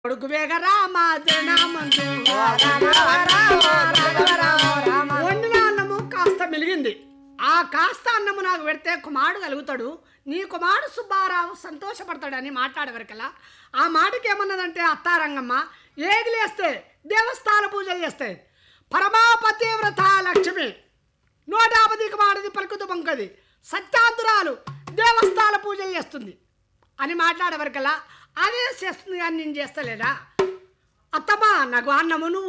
కొడుకు వేగ రామ జనామందు వండిన అన్నము కాస్త మెలిగింది ఆ కాస్త అన్నము నాకు పెడితే కుమారుడు కలుగుతాడు నీ కుమారుడు సుబ్బారావు సంతోషపడతాడని మాట్లాడేవరకల్లా ఆ మాటకి ఏమన్నదంటే అత్తారంగమ్మ ఏది లేస్తే దేవస్థాన పూజలు చేస్తాయి పరమాపతివ్రత లక్ష్మి నూట యాభైకి మాటది పలుకుతూ పంకది సత్యాంతురాలు దేవస్థాన పూజలు చేస్తుంది అని మాట్లాడేవరకల్లా అదే చేస్తుంది కానీ నేను చేస్తలేదా అత్తమ్మా నాకు అన్నము నువ్వు